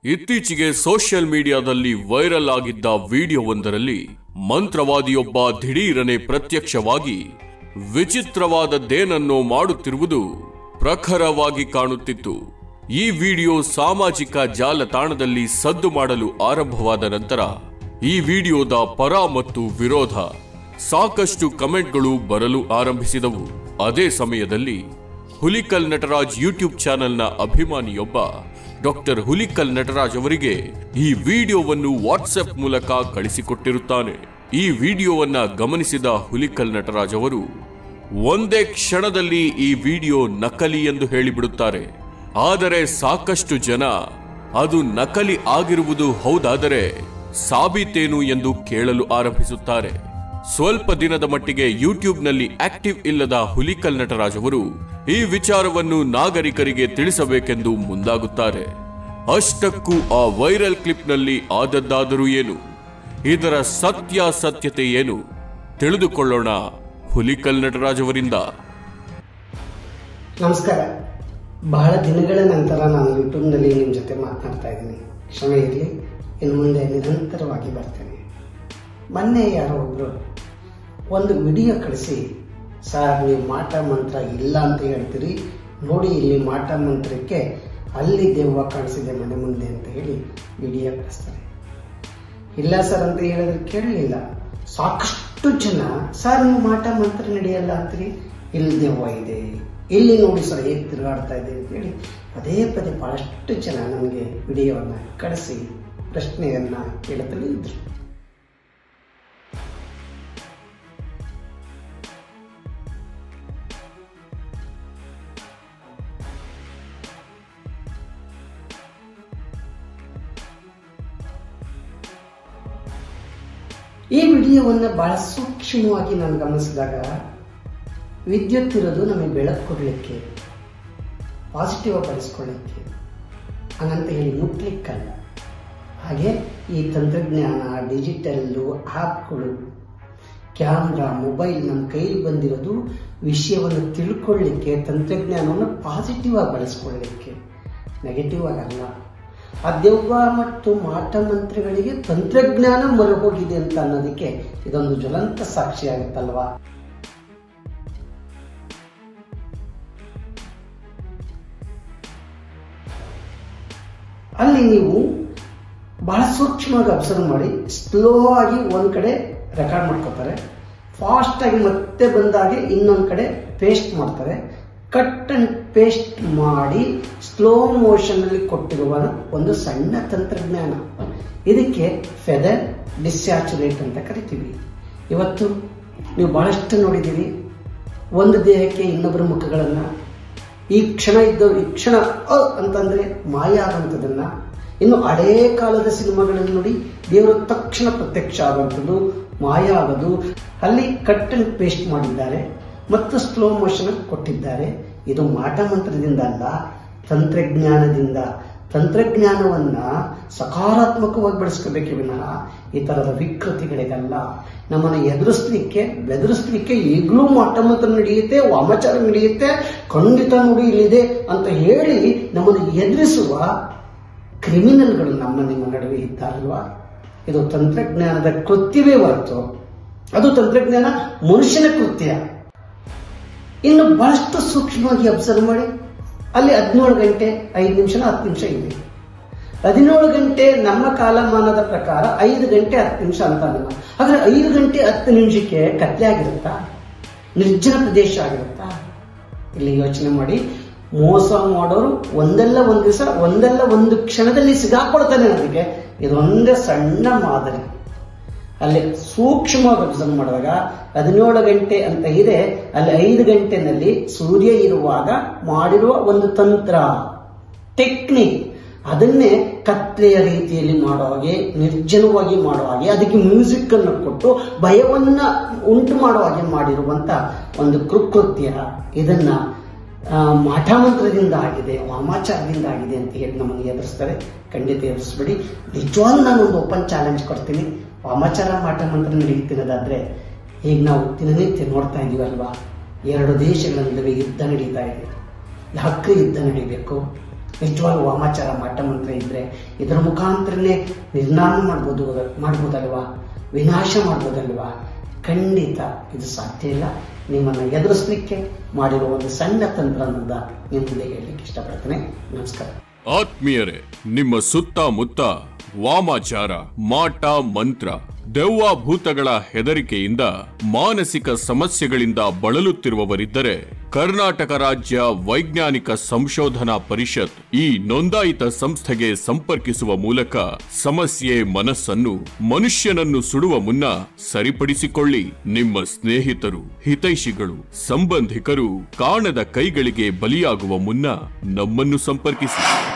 ಇತ್ತೀಚೆಗೆ ಸೋಷಿಯಲ್ ಮೀಡಿಯಾದಲ್ಲಿ ವೈರಲ್ ಆಗಿದ್ದ ವಿಡಿಯೋವೊಂದರಲ್ಲಿ ಮಂತ್ರವಾದಿಯೊಬ್ಬ ದಿಢೀರನೆ ಪ್ರತ್ಯಕ್ಷವಾಗಿ ವಿಚಿತ್ರವಾದದ್ದೇನನ್ನೋ ಮಾಡುತ್ತಿರುವುದು ಪ್ರಖರವಾಗಿ ಕಾಣುತ್ತಿತ್ತು ಈ ವಿಡಿಯೋ ಸಾಮಾಜಿಕ ಜಾಲತಾಣದಲ್ಲಿ ಸದ್ದು ಮಾಡಲು ಆರಂಭವಾದ ನಂತರ ಈ ವಿಡಿಯೋದ ಪರ ಮತ್ತು ವಿರೋಧ ಸಾಕಷ್ಟು ಕಮೆಂಟ್ಗಳು ಬರಲು ಆರಂಭಿಸಿದವು ಅದೇ ಸಮಯದಲ್ಲಿ ಹುಲಿಕಲ್ ನಟರಾಜ್ ಯೂಟ್ಯೂಬ್ ಚಾನೆಲ್ನ ಅಭಿಮಾನಿಯೊಬ್ಬ ಡಾಕ್ಟರ್ ಹುಲಿಕಲ್ ನಟರಾಜ್ ಅವರಿಗೆ ಈ ವಿಡಿಯೋವನ್ನು ವಾಟ್ಸ್ಆಪ್ ಮೂಲಕ ಕಳಿಸಿಕೊಟ್ಟಿರುತ್ತಾನೆ ಈ ವಿಡಿಯೋವನ್ನ ಗಮನಿಸಿದ ಹುಲಿಕಲ್ ನಟರಾಜ್ ಅವರು ಒಂದೇ ಕ್ಷಣದಲ್ಲಿ ಈ ವಿಡಿಯೋ ನಕಲಿ ಎಂದು ಹೇಳಿಬಿಡುತ್ತಾರೆ ಆದರೆ ಸಾಕಷ್ಟು ಜನ ಅದು ನಕಲಿ ಆಗಿರುವುದು ಹೌದಾದರೆ ಸಾಬೀತೇನು ಎಂದು ಕೇಳಲು ಆರಂಭಿಸುತ್ತಾರೆ ಸ್ವಲ್ಪ ದಿನದ ಮಟ್ಟಿಗೆ ಯೂಟ್ಯೂಬ್ನಲ್ಲಿ ಆಕ್ಟಿವ್ ಇಲ್ಲದ ಹುಲಿಕಲ್ ನಟರಾಜ್ ಅವರು ಈ ವಿಚಾರವನ್ನು ನಾಗರಿಕರಿಗೆ ತಿಳಿಸಬೇಕೆಂದು ಮುಂದಾಗುತ್ತಾರೆ ಅಷ್ಟಕ್ಕೂ ಆ ವೈರಲ್ ಕ್ಲಿಪ್ನಲ್ಲಿ ಆದದ್ದಾದರೂ ಏನು ಇದರ ಸತ್ಯಾಸತ್ಯತೆ ಏನು ತಿಳಿದುಕೊಳ್ಳೋಣ ಹುಲಿಕಲ್ ನಟರಾಜ್ ಅವರಿಂದ ನಮಸ್ಕಾರ ಬಹಳ ದಿನಗಳ ನಂತರ ನಾನು ಯೂಟ್ಯೂಬ್ನಲ್ಲಿ ನಿಮ್ಮ ಜೊತೆ ಮಾತನಾಡ್ತಾ ಇದ್ದೀನಿ ಕ್ಷಮೆ ಇರಲಿ ಇನ್ನು ಮುಂದೆ ನಿರಂತರವಾಗಿ ಬರ್ತೇನೆ ಮೊನ್ನೆ ಯಾರೋ ಒಬ್ರು ಒಂದು ವಿಡಿಯೋ ಕಳಿಸಿ ಸರ್ ನೀವು ಮಾಟ ಮಂತ್ರ ಇಲ್ಲ ಅಂತ ಹೇಳ್ತೀರಿ ನೋಡಿ ಇಲ್ಲಿ ಮಾಟ ಮಂತ್ರಕ್ಕೆ ಅಲ್ಲಿ ದೆವ್ವ ಕಾಣಿಸಿದೆ ಮನೆ ಮುಂದೆ ಅಂತ ಹೇಳಿ ವಿಡಿಯೋ ಕಳಿಸ್ತಾರೆ ಇಲ್ಲ ಸರ್ ಅಂತ ಹೇಳಿದ್ರೆ ಕೇಳಲಿಲ್ಲ ಸಾಕಷ್ಟು ಜನ ಸರ್ ನೀವು ಮಾಟ ಮಂತ್ರ ನಡೆಯಲ್ಲ ಅಂತೀರಿ ಇಲ್ಲಿ ದೆವ್ವ ಇದೆ ಇಲ್ಲಿ ನೋಡಿ ಸರ್ ಹೇಗೆ ತಿರುಗಾಡ್ತಾ ಇದೆ ಅಂತ ಹೇಳಿ ಪದೇ ಪದೇ ಬಹಳಷ್ಟು ಜನ ನಮಗೆ ವಿಡಿಯೋವನ್ನ ಕಳಿಸಿ ಪ್ರಶ್ನೆಯನ್ನ ಕೇಳುತ್ತಲೇ ಇದ್ರು ಈ ವಿಡಿಯೋವನ್ನ ಬಹಳ ಸೂಕ್ಷ್ಮವಾಗಿ ನಾನು ಗಮನಿಸಿದಾಗ ವಿದ್ಯುತ್ ಇರೋದು ನಮಗೆ ಬೆಳಕು ಕೊಡಲಿಕ್ಕೆ ಪಾಸಿಟಿವ್ ಬಳಸ್ಕೊಳ್ಳಿಕ್ಕೆ ಹಂಗಂತ ಹೇಳಿ ಮುಟ್ಲಿಕ್ಕಲ್ಲ ಹಾಗೆ ಈ ತಂತ್ರಜ್ಞಾನ ಡಿಜಿಟಲ್ಲು ಆ್ಯಪ್ಗಳು ಕ್ಯಾಮ್ರಾ ಮೊಬೈಲ್ ನಮ್ಮ ಕೈಲಿ ಬಂದಿರೋದು ವಿಷಯವನ್ನು ತಿಳ್ಕೊಳ್ಳಿಕ್ಕೆ ತಂತ್ರಜ್ಞಾನವನ್ನು ಪಾಸಿಟಿವ್ ಆಗಿ ಬಳಸ್ಕೊಳ್ಳಿಕ್ಕೆ ನೆಗೆಟಿವ್ ಆಗಲ್ಲ ಆ ದೆವ್ವ ಮತ್ತು ಮಾಟ ಮಂತ್ರಗಳಿಗೆ ತಂತ್ರಜ್ಞಾನ ಮರುಹೋಗಿದೆ ಅಂತ ಅನ್ನೋದಕ್ಕೆ ಇದೊಂದು ಜ್ವಲಂತ ಸಾಕ್ಷಿ ಆಗುತ್ತಲ್ವಾ ಅಲ್ಲಿ ನೀವು ಬಹಳ ಸೂಕ್ಷ್ಮವಾಗಿ ಅಬ್ಸರ್ವ್ ಮಾಡಿ ಸ್ಲೋ ಆಗಿ ಒಂದ್ ಕಡೆ ರೆಕಾರ್ಡ್ ಮಾಡ್ಕೋತಾರೆ ಫಾಸ್ಟ್ ಆಗಿ ಮತ್ತೆ ಬಂದಾಗೆ ಇನ್ನೊಂದ್ ಕಡೆ ಪೇಸ್ಟ್ ಮಾಡ್ತಾರೆ ಕಟ್ ಅಂಡ್ ಪೇಸ್ಟ್ ಮಾಡಿ ಸ್ಲೋ ಮೋಷನ್ ಅಲ್ಲಿ ಕೊಟ್ಟಿರುವ ಒಂದು ಸಣ್ಣ ತಂತ್ರಜ್ಞಾನ ಇದಕ್ಕೆ ಫೆದರ್ ಡಿಸ್ಯಾಚುರೇಟ್ ಅಂತ ಕರಿತೀವಿ ಇವತ್ತು ನೀವು ಬಹಳಷ್ಟು ನೋಡಿದ್ದೀರಿ ಒಂದು ದೇಹಕ್ಕೆ ಇನ್ನೊಬ್ಬರ ಮುಖಗಳನ್ನ ಈ ಕ್ಷಣ ಇದ್ದವ್ರು ಈ ಕ್ಷಣ ಅ ಅಂತಂದ್ರೆ ಮಾಯ ಆಗುವಂಥದ್ದನ್ನ ಇನ್ನು ಹಳೇ ಕಾಲದ ಸಿನಿಮಾಗಳಲ್ಲಿ ನೋಡಿ ದೇವರು ತಕ್ಷಣ ಪ್ರತ್ಯಕ್ಷ ಆಗುವಂಥದ್ದು ಮಾಯ ಆಗೋದು ಅಲ್ಲಿ ಕಟ್ ಅಂಡ್ ಪೇಸ್ಟ್ ಮಾಡಿದ್ದಾರೆ ಮತ್ತು ಸ್ಲೋ ಮೋಷನ್ ಕೊಟ್ಟಿದ್ದಾರೆ ಇದು ಮಾಟ ಮಂತ್ರದಿಂದ ಅಲ್ಲ ತಂತ್ರಜ್ಞಾನದಿಂದ ತಂತ್ರಜ್ಞಾನವನ್ನ ಸಕಾರಾತ್ಮಕವಾಗಿ ಬಳಸ್ಕೋಬೇಕೆ ವಿನಃ ಈ ತರದ ವಿಕೃತಿಗಳಿಗಲ್ಲ ನಮ್ಮನ್ನು ಎದುರಿಸ್ಲಿಕ್ಕೆ ಬೆದರಿಸ್ಲಿಕ್ಕೆ ಈಗಲೂ ಮಾಟ ಮಂತ್ರ ನಡೆಯುತ್ತೆ ವಾಮಾಚಾರ ನಡೆಯುತ್ತೆ ಖಂಡಿತ ನೋಡಿ ಇಲ್ಲಿದೆ ಅಂತ ಹೇಳಿ ನಮ್ಮನ್ನು ಎದುರಿಸುವ ಕ್ರಿಮಿನಲ್ಗಳು ನಮ್ಮ ನಿಮ್ಮ ನಡುವೆ ಇದ್ದಾರಲ್ವಾ ಇದು ತಂತ್ರಜ್ಞಾನದ ಕೃತ್ಯವೇ ಹೊರತು ಅದು ತಂತ್ರಜ್ಞಾನ ಮನುಷ್ಯನ ಕೃತ್ಯ ಇನ್ನು ಬಹಳಷ್ಟು ಸೂಕ್ಷ್ಮವಾಗಿ ಅಬ್ಸರ್ವ್ ಮಾಡಿ ಅಲ್ಲಿ ಹದಿನೇಳು ಗಂಟೆ ಐದು ನಿಮಿಷ ಹತ್ತು ನಿಮಿಷ ಇದೆ ಹದಿನೇಳು ಗಂಟೆ ನಮ್ಮ ಕಾಲಮಾನದ ಪ್ರಕಾರ ಐದು ಗಂಟೆ ಹತ್ತು ನಿಮಿಷ ಅಂತ ಅಲ್ಲ ಹಾಗಾದ್ರೆ ಐದು ಗಂಟೆ ಹತ್ತು ನಿಮಿಷಕ್ಕೆ ಕತ್ಲೆ ಆಗಿರುತ್ತಾ ನಿರ್ಜನ ಪ್ರದೇಶ ಆಗಿರುತ್ತಾ ಇಲ್ಲಿ ಯೋಚನೆ ಮಾಡಿ ಮೋಸ ಮಾಡೋರು ಒಂದಲ್ಲ ಒಂದು ದಿವಸ ಒಂದಲ್ಲ ಒಂದು ಕ್ಷಣದಲ್ಲಿ ಸಿಗಾಕೊಳ್ತಾನೆ ಅದಕ್ಕೆ ಇದೊಂದೇ ಸಣ್ಣ ಮಾದರಿ ಅಲ್ಲಿ ಸೂಕ್ಷ್ಮವಾಗಿ ಅಬ್ಸರ್ವ್ ಮಾಡುವಾಗ ಹದಿನೇಳು ಗಂಟೆ ಅಂತ ಇದೆ ಅಲ್ಲಿ ಐದು ಗಂಟೆನಲ್ಲಿ ಸೂರ್ಯ ಇರುವಾಗ ಮಾಡಿರುವ ಒಂದು ತಂತ್ರ ಟೆಕ್ನಿಕ್ ಅದನ್ನೇ ಕತ್ಲೆಯ ರೀತಿಯಲ್ಲಿ ಮಾಡೋ ಹಾಗೆ ನಿರ್ಜನವಾಗಿ ಮಾಡೋ ಹಾಗೆ ಅದಕ್ಕೆ ಮ್ಯೂಸಿಕ್ ಅನ್ನು ಕೊಟ್ಟು ಭಯವನ್ನ ಉಂಟು ಮಾಡೋ ಹಾಗೆ ಮಾಡಿರುವಂತ ಒಂದು ಕೃಕೃತ್ಯ ಇದನ್ನ ಆ, ಮಾಠಮಂತ್ರದಿಂದ ಆಗಿದೆ ವಾಮಾಚಾರದಿಂದ ಆಗಿದೆ ಅಂತ ಹೇಳಿ ನಮ್ಮನ್ನು ಎದುರಿಸ್ತಾರೆ ಖಂಡಿತ ಎದುರಿಸ್ಬೇಡಿ ನಿಜವಾಗ್ಲೂ ನಾನು ಒಂದು ಓಪನ್ ಚಾಲೆಂಜ್ ಕೊಡ್ತೀನಿ ವಾಮಾಚಾರ ಮಾಟ ಮಂತ್ರ ನಡೆಯುತ್ತಿರೋದಾದ್ರೆ ಈಗ ನಾವು ದಿನನಿತ್ಯ ನೋಡ್ತಾ ಇದೀವಲ್ವಾ ಎರಡು ದೇಶಗಳ ನಡುವೆ ಯುದ್ಧ ನಡೀತಾ ಇದೆ ಯಾಕೆ ಯುದ್ಧ ನಡೀಬೇಕು ನಿಜವಾದ ವಾಮಾಚಾರ ಮಾಟ ಮಂತ್ರ ಇದ್ರೆ ಇದರ ಮುಖಾಂತರನೇ ನಿರ್ನಾಮ ಮಾಡ್ಬೋದು ಮಾಡ್ಬೋದಲ್ವಾ ವಿನಾಶ ಮಾಡ್ಬೋದಲ್ವಾ ಖಂಡಿತ ಇದು ಸಾಧ್ಯ ಇಲ್ಲ ನಿಮ್ಮನ್ನು ಎದುರಿಸಲಿಕ್ಕೆ ಮಾಡಿರುವ ಒಂದು ಸಣ್ಣ ತಂತ್ರ ಅನ್ನೋದ ನಿಮ್ಮ ಮುಂದೆ ಹೇಳಲಿಕ್ಕೆ ಇಷ್ಟಪಡ್ತೇನೆ ನಮಸ್ಕಾರ ಆತ್ಮೀಯರೇ ನಿಮ್ಮ ಸುತ್ತಮುತ್ತ ವಾಮಾಚಾರ ಮಾಟ ಮಂತ್ರ ದೆವ್ವ ಭೂತಗಳ ಹೆದರಿಕೆಯಿಂದ ಮಾನಸಿಕ ಸಮಸ್ಯೆಗಳಿಂದ ಬಳಲುತ್ತಿರುವವರಿದ್ದರೆ ಕರ್ನಾಟಕ ರಾಜ್ಯ ವೈಜ್ಞಾನಿಕ ಸಂಶೋಧನಾ ಪರಿಷತ್ ಈ ನೋಂದಾಯಿತ ಸಂಸ್ಥೆಗೆ ಸಂಪರ್ಕಿಸುವ ಮೂಲಕ ಸಮಸ್ಯೆ ಮನಸ್ಸನ್ನು ಮನುಷ್ಯನನ್ನು ಸುಡುವ ಮುನ್ನ ಸರಿಪಡಿಸಿಕೊಳ್ಳಿ ನಿಮ್ಮ ಸ್ನೇಹಿತರು ಹಿತೈಷಿಗಳು ಸಂಬಂಧಿಕರು ಕಾಣದ ಕೈಗಳಿಗೆ ಬಲಿಯಾಗುವ ಮುನ್ನ ನಮ್ಮನ್ನು ಸಂಪರ್ಕಿಸಿ